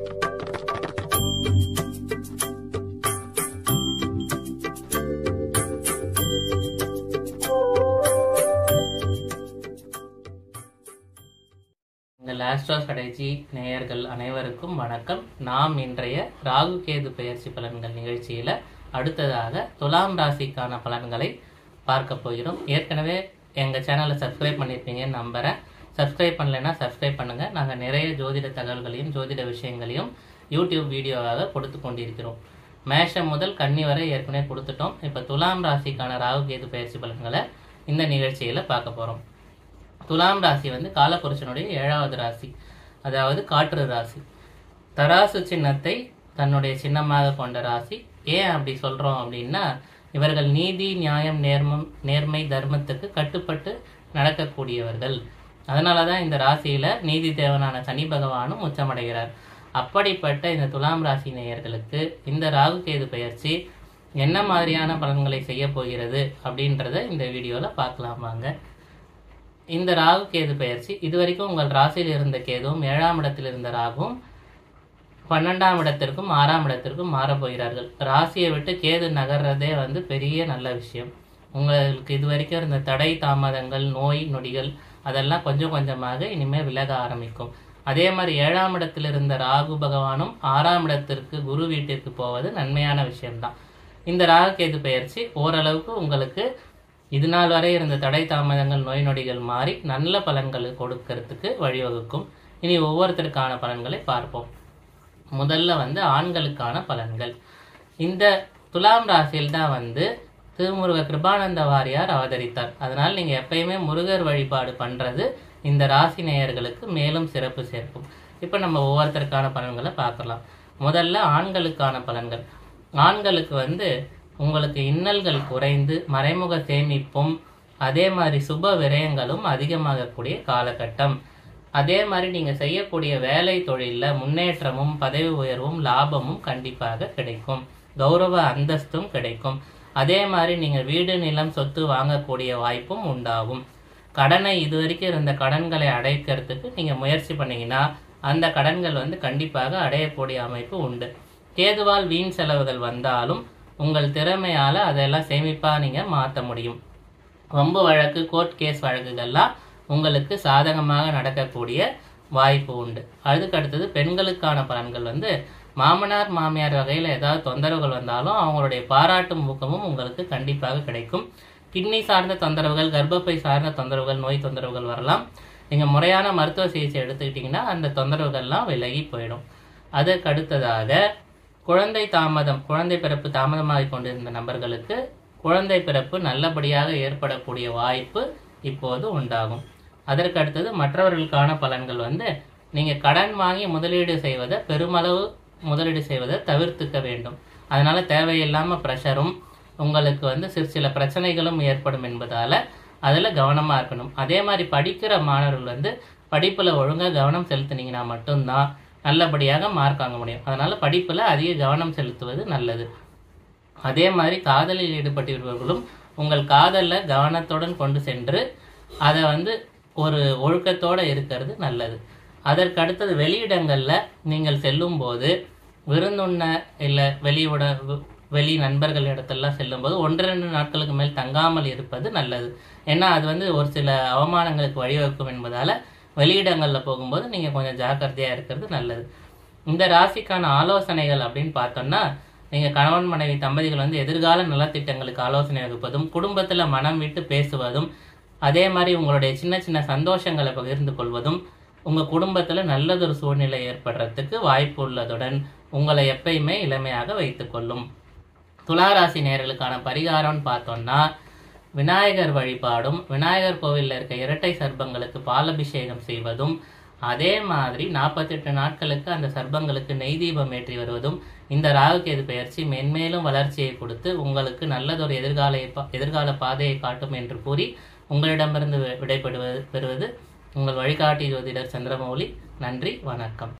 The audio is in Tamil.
எங்கள் ஆஸ்ட்ரோ ஸ்ட்ராட்டஜி நேயர்கள் அனைவருக்கும் வணக்கம் நாம் இன்றைய ராகு கேது பெயர்ச்சி பலன்கள் நிகழ்ச்சியில் அடுத்ததாக துலாம் ராசிக்கான பலன்களை பார்க்க போகிறோம் ஏற்கனவே எங்கள் சேனலை சப்ஸ்கிரைப் பண்ணியிருப்பீங்கன்னு நம்புகிறேன் சப்ஸ்கிரைப் பண்ணலைன்னா சப்ஸ்கிரைப் பண்ணுங்கள் நாங்கள் நிறைய ஜோதிட தகவல்களையும் ஜோதிட விஷயங்களையும் யூடியூப் வீடியோவாக கொடுத்து கொண்டிருக்கிறோம் மேஷம் முதல் கன்னி வரை ஏற்கனவே கொடுத்துட்டோம் இப்போ துலாம் ராசிக்கான ராகு கேது பயிற்சி பலன்களை இந்த நிகழ்ச்சியில் பார்க்க போகிறோம் துலாம் ராசி வந்து காலபுருஷனுடைய ஏழாவது ராசி அதாவது காற்று ராசி தராசு சின்னத்தை தன்னுடைய சின்னமாக கொண்ட ராசி ஏன் அப்படி சொல்றோம் அப்படின்னா இவர்கள் நீதி நியாயம் நேர்மம் நேர்மை தர்மத்துக்கு கட்டுப்பட்டு நடக்கக்கூடியவர்கள் அதனால தான் இந்த ராசியில நீதி தேவனான சனி பகவானும் உச்சமடைகிறார் அப்படிப்பட்ட இந்த துலாம் ராசி நேயர்களுக்கு இந்த ராகு கேது பயிற்சி என்ன மாதிரியான பலன்களை செய்ய போகிறது அப்படின்றத இந்த வீடியோவில் பார்க்கலாம் வாங்க இந்த ராகு கேது பெயர்ச்சி இதுவரைக்கும் உங்கள் ராசியில் இருந்த கேதுவும் ஏழாம் இடத்தில் இருந்த ராகுவும் பன்னெண்டாம் இடத்திற்கும் ஆறாம் இடத்திற்கும் மாறப் போகிறார்கள் ராசியை விட்டு கேது நகர்றதே வந்து பெரிய நல்ல விஷயம் உங்களுக்கு இது வரைக்கும் இருந்த தடை தாமதங்கள் நோய் நொடிகள் அதெல்லாம் கொஞ்சம் கொஞ்சமாக இனிமேல் விலக ஆரம்பிக்கும் அதே மாதிரி ஏழாம் இடத்தில் இருந்த ராகு பகவானும் ஆறாம் இடத்திற்கு குரு வீட்டிற்கு போவது நன்மையான விஷயம்தான் இந்த ராகு கேது பெயர்ச்சி ஓரளவுக்கு உங்களுக்கு இது நாள் வரை இருந்த தடை தாமதங்கள் நோய் நொடிகள் மாறி நல்ல பலன்களை கொடுக்கறதுக்கு வழிவகுக்கும் இனி ஒவ்வொருத்தருக்கான பலன்களை பார்ப்போம் முதல்ல வந்து ஆண்களுக்கான பலன்கள் இந்த துலாம் ராசியில் தான் வந்து திருமுருக கிருபானந்த வாரியார் அவதரித்தார் அதனால் நீங்க எப்பயுமே முருகர் வழிபாடு பண்றது இந்த ராசி நேயர்களுக்கு மேலும் சிறப்பு சேர்க்கும் இப்போ நம்ம ஒவ்வொருத்தருக்கான பலன்களை பார்க்கலாம் முதல்ல ஆண்களுக்கான பலன்கள் ஆண்களுக்கு வந்து உங்களுக்கு இன்னல்கள் குறைந்து மறைமுக சேமிப்பும் அதே மாதிரி சுப விரயங்களும் அதிகமாகக்கூடிய காலகட்டம் அதே மாதிரி நீங்க செய்யக்கூடிய வேலை தொழில்ல முன்னேற்றமும் பதவி உயர்வும் லாபமும் கண்டிப்பாக கிடைக்கும் கௌரவ அந்தஸ்தும் கிடைக்கும் அதே மாதிரி நீங்க வீடு நிலம் சொத்து வாங்கக்கூடிய வாய்ப்பும் உண்டாகும் கடனை இதுவரைக்கும் இருந்த கடன்களை அடைக்கிறதுக்கு நீங்க முயற்சி பண்ணீங்கன்னா அந்த கடன்கள் வந்து கண்டிப்பாக அடையக்கூடிய அமைப்பு உண்டு கேதுவால் வீண் செலவுகள் வந்தாலும் உங்கள் திறமையால அதெல்லாம் சேமிப்பா நீங்க மாற்ற முடியும் வம்பு வழக்கு கோர்ட் கேஸ் வழக்குகள்லாம் உங்களுக்கு சாதகமாக நடக்கக்கூடிய வாய்ப்பு உண்டு அதுக்கு அடுத்தது பெண்களுக்கான பலன்கள் வந்து மாமனார் மாமியார் வகையில் ஏதாவது தொந்தரவுகள் வந்தாலும் அவங்களுடைய பாராட்டும் ஊக்கமும் உங்களுக்கு கண்டிப்பாக கிடைக்கும் கிட்னி சார்ந்த தொந்தரவுகள் கர்ப்பப்பை சார்ந்த தொந்தரவுகள் நோய் தொந்தரவுகள் வரலாம் நீங்கள் முறையான மருத்துவ சிகிச்சை எடுத்துக்கிட்டிங்கன்னா அந்த தொந்தரவுகள்லாம் விலகி போயிடும் அதற்கு அடுத்ததாக குழந்தை தாமதம் குழந்தை பிறப்பு தாமதமாகி கொண்டிருந்த நபர்களுக்கு குழந்தை பிறப்பு நல்லபடியாக ஏற்படக்கூடிய வாய்ப்பு இப்போது உண்டாகும் அதற்கு அடுத்தது மற்றவர்களுக்கான பலன்கள் வந்து நீங்க கடன் வாங்கி முதலீடு செய்வதை பெருமளவு முதலீடு செய்வதை தவிர்த்துக்க வேண்டும் அதனால தேவையில்லாம ப்ரெஷரும் உங்களுக்கு வந்து சிறு சில பிரச்சனைகளும் ஏற்படும் என்பதால அதுல கவனமா இருக்கணும் அதே மாதிரி படிக்கிற மாணவர்கள் வந்து படிப்புல ஒழுங்கா கவனம் செலுத்தினீங்கன்னா மட்டும்தான் நல்லபடியாக மார்க் வாங்க முடியும் அதனால படிப்புல அதிக கவனம் செலுத்துவது நல்லது அதே மாதிரி காதலில் ஈடுபட்டிருப்பவர்களும் உங்கள் காதல்ல கவனத்துடன் கொண்டு சென்று அதை வந்து ஒரு ஒழுக்கத்தோட இருக்கிறது நல்லது அதற்கு அடுத்தது வெளியிடங்கள்ல நீங்கள் செல்லும் போது விருந்துண்ண இல்லை வெளியுட வெளி நண்பர்கள் இடத்தெல்லாம் செல்லும்போது ஒன்று ரெண்டு நாட்களுக்கு மேல் தங்காமல் இருப்பது நல்லது ஏன்னா அது வந்து ஒரு சில அவமானங்களுக்கு வழிவகுக்கும் என்பதால வெளியிடங்கள்ல போகும்போது நீங்க கொஞ்சம் ஜாக்கிரதையா இருக்கிறது நல்லது இந்த ராசிக்கான ஆலோசனைகள் அப்படின்னு பார்த்தோம்னா நீங்க கணவன் மனைவி தம்பதிகள் வந்து எதிர்கால நலத்திட்டங்களுக்கு ஆலோசனை வகுப்பதும் குடும்பத்துல மனம் விட்டு பேசுவதும் அதே மாதிரி உங்களுடைய சின்ன சின்ன சந்தோஷங்களை பகிர்ந்து கொள்வதும் உங்க குடும்பத்துல நல்லதொரு சூழ்நிலை ஏற்படுறதுக்கு வாய்ப்பு உள்ளதுடன் உங்களை எப்பயுமே இளமையாக வைத்துக் கொள்ளும் துளாராசி நேர்களுக்கான பரிகாரம்னு பார்த்தோம்னா விநாயகர் வழிபாடும் விநாயகர் கோவிலில் இருக்க இரட்டை சர்ப்பங்களுக்கு பாலபிஷேகம் செய்வதும் அதே மாதிரி நாற்பத்தெட்டு நாட்களுக்கு அந்த சர்ப்பங்களுக்கு நெய் தீபம் ஏற்றி வருவதும் இந்த ராகுகேது பயிற்சி மென்மேலும் வளர்ச்சியை கொடுத்து உங்களுக்கு நல்லதொரு எதிர்கால எதிர்கால பாதையை காட்டும் என்று கூறி உங்களிடமிருந்து விடைபெறுவது பெறுவது உங்கள் வழிகாட்டி ஜோதிடர் சந்திரமௌலி நன்றி வணக்கம்